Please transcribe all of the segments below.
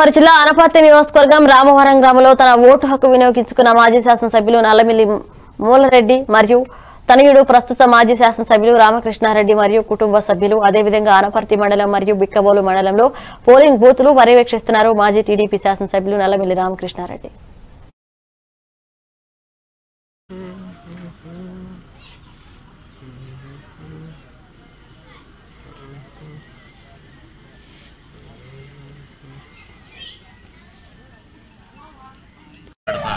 తూర్పుగోదావరి జిల్లా అనపర్తి నియోజకవర్గం రామవరం గ్రామంలో తన ఓటు హక్కు వినియోగించుకున్న మాజీ శాసనసభ్యులు నల్లమిల్లి మూలరెడ్డి మరియు తనయుడు ప్రస్తుత మాజీ శాసనసభ్యులు రామకృష్ణారెడ్డి మరియు కుటుంబ సభ్యులు అదేవిధంగా అనపర్తి మండలం మరియు బిక్కబోలు మండలంలో పోలింగ్ బూత్లు పర్యవేక్షిస్తున్నారు మాజీ టీడీపీ శాసనసభ్యులు నల్లమిల్లి రామకృష్ణారెడ్డి విడత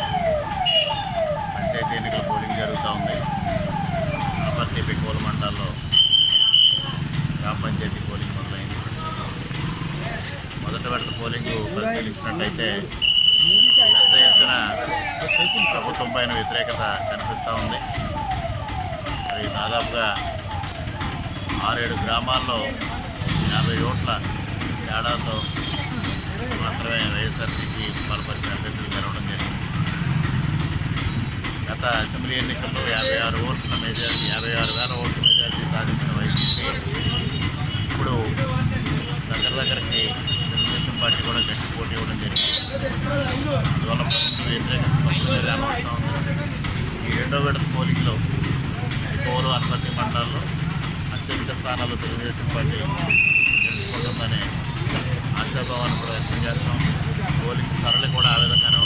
పంచాయతీ ఎన్నికల పోలింగ్ జరుగుతూ ఉంది అనపర్తి పికోల మండలాల్లో గ్రామ పంచాయతీ పోలింగ్ మొదలైంది మొదటి విడత పోలింగ్ పరిశీలించినట్టయితే పెద్ద ఎత్తున ప్రభుత్వం పైన వ్యతిరేకత కనిపిస్తూ ఉంది మరి దాదాపుగా ఆరేడు గ్రామాల్లో యాభై ఓట్ల తేడాతో మాత్రమే వైఎస్ఆర్సీపీ బలపరిచిన అభ్యర్థులు గెలవడం జరిగింది గత అసెంబ్లీ ఎన్నికల్లో యాభై ఆరు ఓట్ల మెజారిటీ యాభై ఆరు వేల ఓట్ల మెజారిటీ సాధించిన వైసీపీ ఇప్పుడు దగ్గర దగ్గరకి తెలుగుదేశం పార్టీ కూడా గట్టి పోటీ ఇవ్వడం జరిగింది అందువల్ల ప్రభుత్వ వ్యతిరేకత స్పష్టంగా కనబడుతూ ఉంది ఈ రెండో విడత పోలింగ్లో కోరు అనుమతి మండలాల్లో అత్యధిక స్థానాల్లో తెలుగుదేశం పార్టీ గెలుచుకుంటుందనే ఆశాభావాన్ని కూడా వ్యక్తం చేస్తాం పోలింగ్ సరళి కూడా ఆ విధంగానే